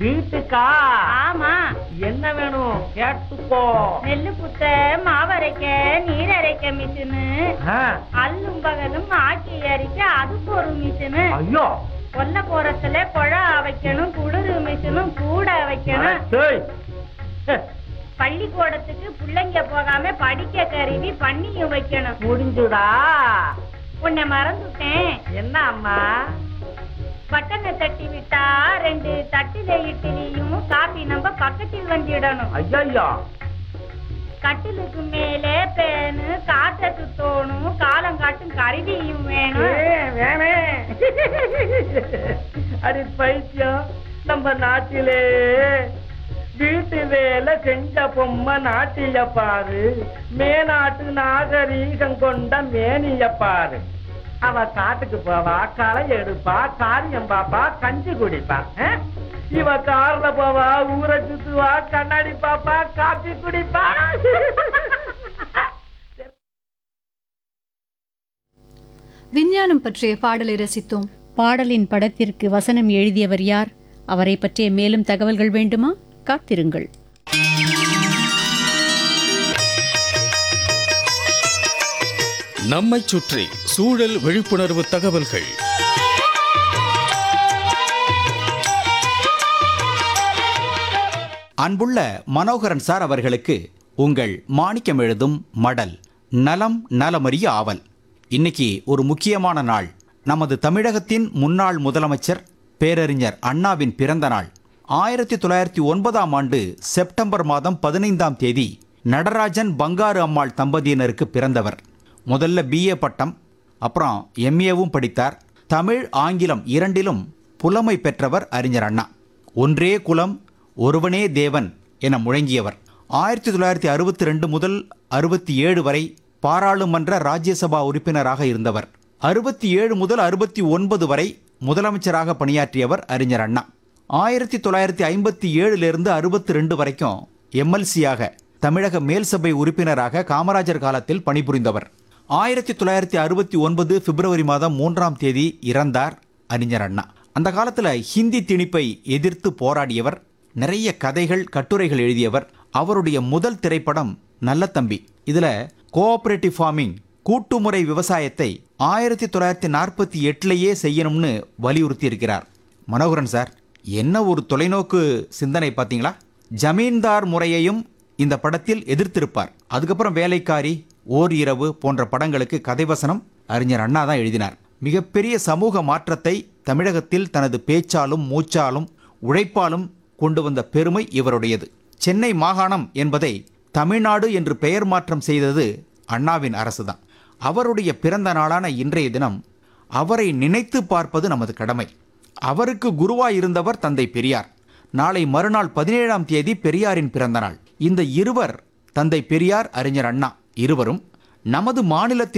வீட்டுக்கா ஆமா என்ன வேணும் கேட்டுக்கோ நெல்லு குத்த மாவரைக்க நீர் அரைக்க மிஷினு ஆ, அல்லும் பகலும் ஆக்கி அரிக்க அதுக்கு ஒரு மிஷினு ஐயோ கொல்ல போறத்துல குழா வைக்கணும் குளிர் மிஷினும் கூட வைக்கணும் டேய். ஹே, பள்ளிக்கூடத்துக்கு பிள்ளைங்க போகாம படிக்க கருவி பண்ணியும் வைக்கணும் முடிஞ்சுடா உன்னை மறந்துட்டேன் என்ன அம்மா பட்டனை தட்டி விட்டா ரெண்டு தட்டில இட்லியும் காபி நம்ம பக்கத்தில் வந்துடணும் ஐயோ கட்டிலுக்கு மேலே பேனு காற்றுக்கு தோணும் காலம் காட்டும் கருவியும் வேணும் வேணே அடி பைத்தியம் நம்ம நாட்டிலே வீட்டு வேலை செஞ்ச பொம்மை நாட்டிய பாரு மேநாட்டு நாகரீகம் கொண்ட மேனிய பாரு அவ காட்டுக்கு போவா களை எடுப்பா காரியம் பாப்பா கஞ்சி குடிப்பா ஆ? இவ கார்ல போவா ஊரை சுத்துவா கண்ணாடி பாப்பா காப்பி குடிப்பா விஞ்ஞானம் பற்றிய பாடலை ரசித்தோம் பாடலின் படத்திற்கு வசனம் எழுதியவர் யார் அவரை பற்றிய மேலும் தகவல்கள் வேண்டுமா காத்திருங்கள் நம்மைச் சுற்றி சூழல் விழிப்புணர்வு தகவல்கள் அன்புள்ள மனோகரன் சார் அவர்களுக்கு உங்கள் மாணிக்கம் எழுதும் மடல் நலம் நலமறிய ஆவல் இன்னைக்கு ஒரு முக்கியமான நாள் நமது தமிழகத்தின் முன்னாள் முதலமைச்சர் பேரறிஞர் அண்ணாவின் பிறந்த நாள் ஆயிரத்தி தொள்ளாயிரத்தி ஒன்பதாம் ஆண்டு செப்டம்பர் மாதம் பதினைந்தாம் தேதி நடராஜன் பங்காரு அம்மாள் தம்பதியினருக்கு பிறந்தவர் முதல்ல பிஏ பட்டம் அப்புறம் எம்ஏவும் படித்தார் தமிழ் ஆங்கிலம் இரண்டிலும் புலமை பெற்றவர் அறிஞர் அண்ணா ஒன்றே குலம் ஒருவனே தேவன் என முழங்கியவர் ஆயிரத்தி தொள்ளாயிரத்தி அறுபத்தி ரெண்டு முதல் அறுபத்தி ஏழு வரை பாராளுமன்ற ராஜ்யசபா உறுப்பினராக இருந்தவர் அறுபத்தி ஏழு முதல் அறுபத்தி ஒன்பது வரை முதலமைச்சராக பணியாற்றியவர் அறிஞர் அண்ணா ஆயிரத்தி தொள்ளாயிரத்தி ஐம்பத்தி ஏழிலிருந்து அறுபத்தி ரெண்டு வரைக்கும் எம்எல்சியாக தமிழக மேல்சபை உறுப்பினராக காமராஜர் காலத்தில் பணிபுரிந்தவர் ஆயிரத்தி தொள்ளாயிரத்தி அறுபத்தி ஒன்பது பிப்ரவரி மாதம் மூன்றாம் தேதி இறந்தார் அறிஞர் அண்ணா அந்த காலத்தில் ஹிந்தி திணிப்பை எதிர்த்து போராடியவர் நிறைய கதைகள் கட்டுரைகள் எழுதியவர் அவருடைய முதல் திரைப்படம் நல்ல தம்பி இதுல கோஆபரேட்டிவ் ஃபார்மிங் கூட்டுமுறை விவசாயத்தை ஆயிரத்தி தொள்ளாயிரத்தி நாற்பத்தி எட்டுலேயே செய்யணும்னு வலியுறுத்தி இருக்கிறார் மனோகரன் சார் என்ன ஒரு தொலைநோக்கு சிந்தனை பார்த்தீங்களா ஜமீன்தார் முறையையும் இந்த படத்தில் எதிர்த்திருப்பார் அதுக்கப்புறம் வேலைக்காரி ஓர் இரவு போன்ற படங்களுக்கு கதைவசனம் அறிஞர் அண்ணா தான் எழுதினார் மிகப்பெரிய சமூக மாற்றத்தை தமிழகத்தில் தனது பேச்சாலும் மூச்சாலும் உழைப்பாலும் கொண்டு வந்த பெருமை இவருடையது சென்னை மாகாணம் என்பதை தமிழ்நாடு என்று பெயர் மாற்றம் செய்தது அண்ணாவின் அரசுதான் அவருடைய பிறந்த நாளான இன்றைய தினம் அவரை நினைத்து பார்ப்பது நமது கடமை அவருக்கு குருவாய் இருந்தவர் தந்தை பெரியார் நாளை மறுநாள் பதினேழாம் தேதி பெரியாரின் பிறந்த நாள் இந்த இருவர் தந்தை பெரியார் அறிஞர் அண்ணா இருவரும் நமது மாநிலத்தின்